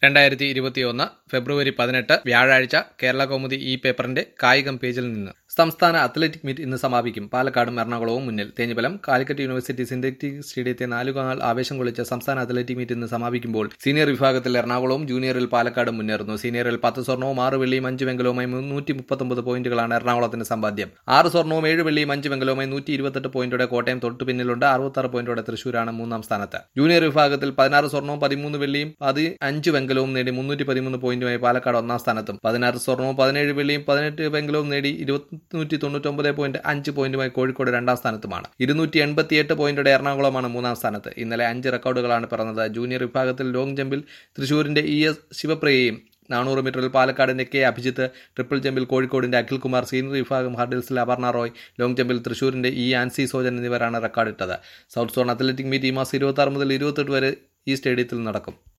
രണ്ടായിരത്തി ഇരുപത്തിയൊന്ന് ഫെബ്രുവരി പതിനെട്ട് വ്യാഴാഴ്ച കേരള കൗമുദി ഈ പേപ്പറിന്റെ കായികം പേജിൽ നിന്ന് സംസ്ഥാന അത്ലറ്റിക് മീറ്റ് ഇന്ന് സമാപിക്കും പാലക്കാടും എറണാകുളവും മുന്നിൽ തേഞ്ഞിപ്പലം കാലിക്കറ്റ് യൂണിവേഴ്സിറ്റി സിന്തറ്റിക് സ്റ്റേഡിയത്തെ നാലുകാൽ ആവേശം കൊള്ളിച്ച സംസ്ഥാന അത്ലറ്റിക് മീറ്റ് ഇന്ന് സമാപിക്കുമ്പോൾ സീനിയർ വിഭാഗത്തിൽ എറണാകുളവും ജൂനിയറിൽ പാലക്കാടും മുന്നേറുന്നു സീനിയറിൽ പത്ത് സ്വർണവും ആറ് വെള്ളിയും അഞ്ച് വെങ്കലവുമായി മുന്നൂറ്റി മുപ്പത്തൊമ്പത് പോയിന്റുകളാണ് എറണാകുളത്തിന്റെ സമ്പാദ്യം ആറ് സ്വർണവും ഏഴ് വെള്ളിയും അഞ്ച് വെങ്കലവുമായി നൂറ്റി ഇരുപത്തെട്ട് പോയിന്റോടെ കോട്ടയം തൊട്ടു പിന്നിലുണ്ട് അറുപത്താറ് പോയിന്റോടെ തൃശൂരാണ് മൂന്നാം സ്ഥാനത്ത് ജൂനിയർ വിഭാഗത്തിൽ പതിനാറ് സ്വർണവും പതിമൂന്ന് വെള്ളിയും പതി അഞ്ച് വെങ്കലവും നേടി മുന്നൂറ്റി പതിമൂന്ന് പോയിന്റുമായി പാലക്കാട് ഒന്നാം സ്ഥാനത്തും പതിനാറ് സ്വർണവും പതിനേഴ് വെള്ളിയും പതിനെട്ട് വെങ്കലവും നേടി ഇരുന്നൂറ്റി തൊണ്ണൂറ്റൊമ്പത് പോയിന്റ് അഞ്ച് പോയിന്റുമായി കോഴിക്കോട് രണ്ടാം സ്ഥാനത്തുമാണ് ഇരുന്നൂറ്റി എൺപത്തിയെട്ട് പോയിന്റോടെ എറണാകുളമാണ് മൂന്നാം സ്ഥാനത്ത് ഇന്നലെ അഞ്ച് റെക്കോർഡുകളാണ് പിറന്നത് ജൂനിയർ വിഭാഗത്തിൽ ലോങ് ജമ്പിൽ തൃശൂരിന്റെ ഇ എസ് ശിവപ്രിയയും നാനൂറ് മീറ്ററിൽ പാലക്കാടിന്റെ കെ അഭിജിത്ത് ട്രിപ്പിൾ ജമ്പിൽ കോഴിക്കോടിന്റെ അഖിൽകുമാർ സീനിയർ വിഭാഗം ഹർഡിൽസിൽ അപർണ റോയ് ലോങ് ജമ്പിൽ തൃശൂരിന്റെ ഇ ആൻസി സോജൻ എന്നിവരാണ് റെക്കോർഡിട്ടത് സൗത്ത് സോൺ അത്ലറ്റിക് മീറ്റ് ഈ മാസം ഇരുപത്തി മുതൽ ഇരുപത്തെട്ട് വരെ ഈ സ്റ്റേഡിയത്തിൽ നടക്കും